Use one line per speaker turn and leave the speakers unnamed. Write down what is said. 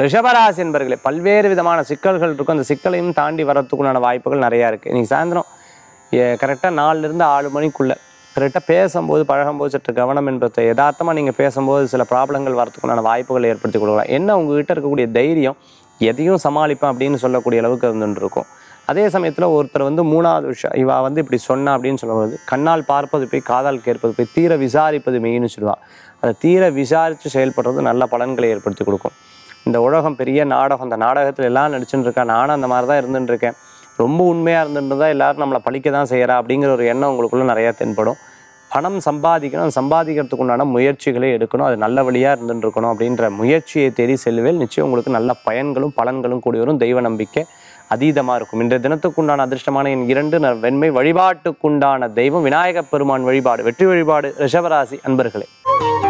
ரிஷபராசி என்பர்களே பல்வேறு விதமான சிக்கல்கள் இருக்கும் அந்த சிக்கலையும் தாண்டி வரத்துக்குண்டான வாய்ப்புகள் நிறையா இருக்குது இன்னைக்கு சாயந்தரம் கரெக்டாக நாலுலேருந்து ஆறு மணிக்குள்ளே கரெக்டாக பேசும்போது பழகும்போது சற்று கவனம் என்பதை யதார்த்தமாக நீங்கள் பேசும்போது சில ப்ராப்ளங்கள் வரத்துக்குண்டான வாய்ப்புகளை ஏற்படுத்தி கொடுக்கலாம் என்ன உங்ககிட்ட இருக்கக்கூடிய தைரியம் எதையும் சமாளிப்பேன் அப்படின்னு சொல்லக்கூடிய அளவுக்கு இருந்துட்டு இருக்கும் அதே சமயத்தில் ஒருத்தர் வந்து மூணாவது விஷயம் இவா வந்து இப்படி சொன்னா அப்படின்னு சொல்லும்போது கண்ணால் பார்ப்பது போய் காதால் கேட்பது போய் தீர விசாரிப்பது மெயின்னு சொல்லுவாள் அதை தீர விசாரித்து செயல்படுறது நல்ல பலன்களை ஏற்படுத்தி கொடுக்கும் இந்த உலகம் பெரிய நாடகம் அந்த நாடகத்தில் எல்லாம் நடிச்சுட்டு இருக்கா நானும் அந்த மாதிரி தான் இருந்துட்டு இருக்கேன் ரொம்ப உண்மையாக இருந்துட்டு தான் எல்லாரும் நம்மளை பழிக்க தான் செய்கிறா அப்படிங்கிற ஒரு எண்ணம் உங்களுக்குள்ள நிறையா தென்படும் பணம் சம்பாதிக்கணும் சம்பாதிக்கிறதுக்கு உண்டான முயற்சிகளை எடுக்கணும் அது நல்ல வழியாக இருந்துட்டு இருக்கணும் அப்படின்ற முயற்சியை தேடி செல்வேல் நிச்சயம் உங்களுக்கு நல்ல பயன்களும் பலன்களும் கூடி வரும் தெய்வ நம்பிக்கை அதீதமாக இருக்கும் இன்றைய தினத்துக்குண்டான அதிர்ஷ்டமான என் இரண்டு ந- வெண்மை வழிபாட்டுக்குண்டான தெய்வம் விநாயகப் பெருமான் வழிபாடு வெற்றி வழிபாடு ரிஷபராசி அன்பர்களே